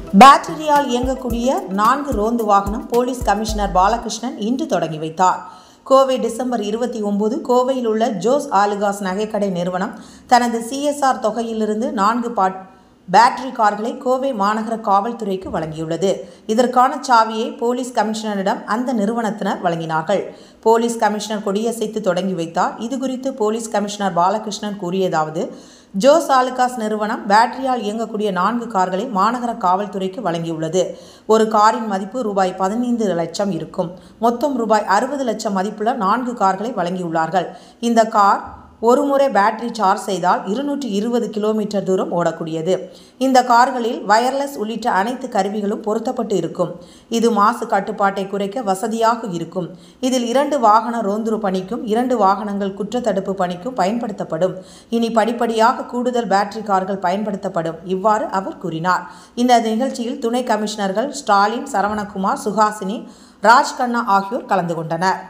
பேட்டரியால் இயங்கக்கூடிய நான்கு ரோந்து வாகனம் போலீஸ் கமிஷனர் பாலகிருஷ்ணன் இன்று தொடங்கி வைத்தார் கோவை டிசம்பர் இருபத்தி ஒன்பது கோவையில் உள்ள ஜோஸ் ஆலுகாஸ் நகைக்கடை நிறுவனம் தனது சிஎஸ்ஆர் தொகையிலிருந்து நான்கு பாட் பேட்டரி கார்களை கோவை மாநகர காவல்துறைக்கு வழங்கியுள்ளது இதற்கான சாவியை போலீஸ் கமிஷனரிடம் அந்த நிறுவனத்தினர் வழங்கினார்கள் போலீஸ் கமிஷனர் கொடியசைத்து தொடங்கி வைத்தார் இதுகுறித்து போலீஸ் கமிஷனர் பாலகிருஷ்ணன் கூறியதாவது ஜோஸ் ஆலுகாஸ் நிறுவனம் பேட்டரியால் இயங்கக்கூடிய நான்கு கார்களை மாநகர காவல்துறைக்கு வழங்கியுள்ளது ஒரு காரின் மதிப்பு ரூபாய் பதினைந்து லட்சம் இருக்கும் மொத்தம் ரூபாய் அறுபது லட்சம் மதிப்புள்ள நான்கு கார்களை வழங்கியுள்ளார்கள் இந்த கார் ஒரு முறை பேட்டரி சார்ஜ் செய்தால் இருநூற்றி இருபது கிலோமீட்டர் தூரம் ஓடக்கூடியது இந்த கார்களில் வயர்லெஸ் உள்ளிட்ட அனைத்து கருவிகளும் பொருத்தப்பட்டு இருக்கும் இது மாசு கட்டுப்பாட்டை குறைக்க வசதியாக இருக்கும் இதில் இரண்டு வாகன ரோந்துரு பணிக்கும் இரண்டு வாகனங்கள் குற்றத்தடுப்பு பணிக்கும் பயன்படுத்தப்படும் இனி படிப்படியாக கூடுதல் பேட்டரி கார்கள் பயன்படுத்தப்படும் இவ்வாறு அவர் கூறினார் இந்த நிகழ்ச்சியில் துணை கமிஷனர்கள் ஸ்டாலின் சரவணகுமார் சுஹாசினி ராஜ்கண்ணா ஆகியோர் கலந்து கொண்டனர்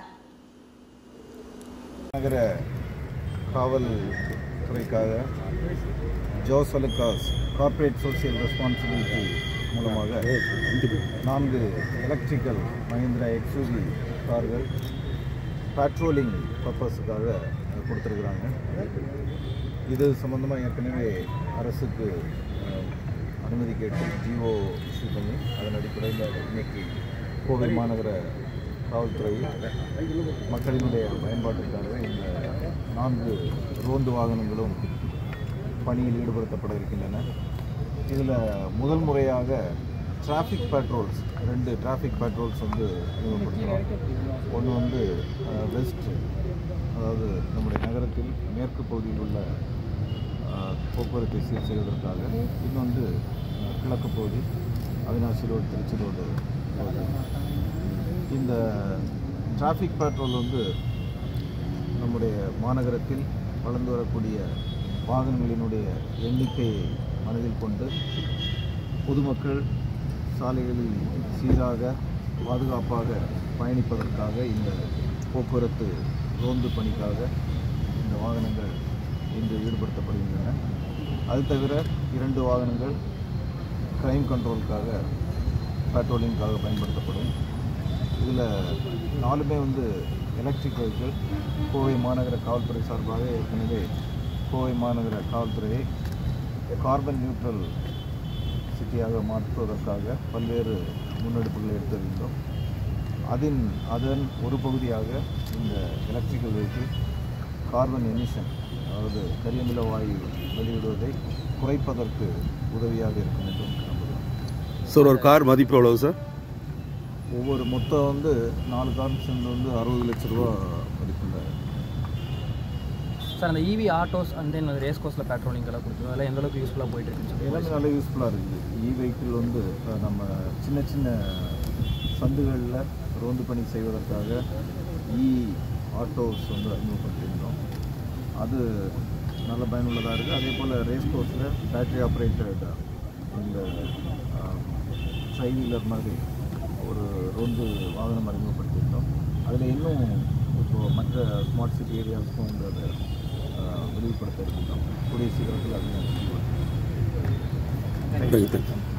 நகர காவல் துறைக்காக ஜோசலுக்காஸ் கார்ப்பரேட் சோசியல் ரெஸ்பான்சிபிலிட்டி மூலமாக நான்கு எலக்ட்ரிக்கல் மஹிந்திரா எக்ஸ்யூவி கார்கள் பேட்ரோலிங் பர்பஸுக்காக கொடுத்துருக்குறாங்க இது சம்மந்தமாக ஏற்கனவே அரசுக்கு அஹ், அனுமதி கேட்டு ஜிஓ இஷ்யூ பண்ணி அதன் அடிப்படையில் இன்னைக்கு கோவை மாநகர காவல்துறை மக்களினுடைய பயன்பாட்டிற்காக இந்த நான்கு ரோந்து வாகனங்களும் பணியில் ஈடுபடுத்தப்பட இருக்கின்றன இதில் முதல் முறையாக டிராஃபிக் பேட்ரோல்ஸ் ரெண்டு டிராஃபிக் பேட்ரோல்ஸ் வந்து அறிமுகப்படுத்துகிறோம் ஒன்று வந்து வெஸ்ட் அதாவது நம்முடைய நகரத்தில் மேற்கு பகுதியில் உள்ள அஹ், போக்குவரத்தை சீர் செய்வதற்காக இன்னொன்று அஹ், கிழக்கு பகுதி Avinashi road Trichy road road. இந்த டிராஃபிக் பேட்ரோல் வந்து நம்முடைய மாநகரத்தில் வளர்ந்து வரக்கூடிய வாகனங்களினுடைய எண்ணிக்கையை மனதில் கொண்டு பொதுமக்கள் சாலைகளில் சீராக பாதுகாப்பாக பயணிப்பதற்காக இந்த போக்குவரத்து ரோந்து பணிக்காக இந்த வாகனங்கள் இன்று ஈடுபடுத்தப்படுகின்றன அது தவிர இரண்டு வாகனங்கள் கிரைம் கண்ட்ரோலுக்காக பேட்ரோலிங்காக பயன்படுத்தப்படும் இதில் நாலுமே வந்து எலக்ட்ரிக் வெஹிக்கிள் கோவை மாநகர காவல்துறை சார்பாக ஏற்கனவே கோவை மாநகர காவல்துறையை கார்பன் நியூட்ரல் சிட்டியாக மாற்றுவதற்காக பல்வேறு முன்னெடுப்புகளை எடுத்து வருகின்றோம் அதன் அதன் ஒரு பகுதியாக இந்த எலக்ட்ரிக்கல் வெஹிக்கிள் கார்பன் எமிஷன் அதாவது கரியமில வாயு வெளியிடுவதை குறைப்பதற்கு உதவியாக இருக்கும் என்றும் நம்புகிறோம் சார் ஒரு கார் மதிப்பு எவ்வளவு சார் ஒவ்வொரு மொத்தம் வந்து நாலு கார் சேர்ந்து வந்து அறுபது லட்ச ரூபா மதிப்புள்ள சார் அந்த EV autos and then race கோர்ஸில் பேட்ரோலிங் எல்லாம் கொடுத்துருவோம் அதெல்லாம் எந்த அளவுக்கு யூஸ்ஃபுல்லாக போயிட்டு இருக்குன்னு சொல்லி எல்லாமே நல்ல யூஸ்ஃபுல்லாக இருக்குது இ வெஹிக்கிள் வந்து இப்போ நம்ம சின்ன சின்ன சந்துகளில் ரோந்து பணி செய்வதற்காக இ ஆட்டோஸ் வந்து அறிமுகப்படுத்தியிருந்தோம் அது நல்ல பயனுள்ளதாக இருக்குது அதே போல் ரேஸ் கோர்ஸில் பேட்டரி ஆப்ரேட்டட் இந்த ட்ரை வீலர் மாதிரி ஒரு ரோந்து வாகனம் அறிமுகப்படுத்தியிருந்தோம் அதில் இன்னும் இப்போது மற்ற ஸ்மார்ட் சிட்டி ஏரியாவுக்கும் வந்து அதை ஆஹ், விரிவுபடுத்த இருக்கின்றோம் கூடிய சீக்கிரத்தில் அது தேங்க்யூ தேங்க்யூ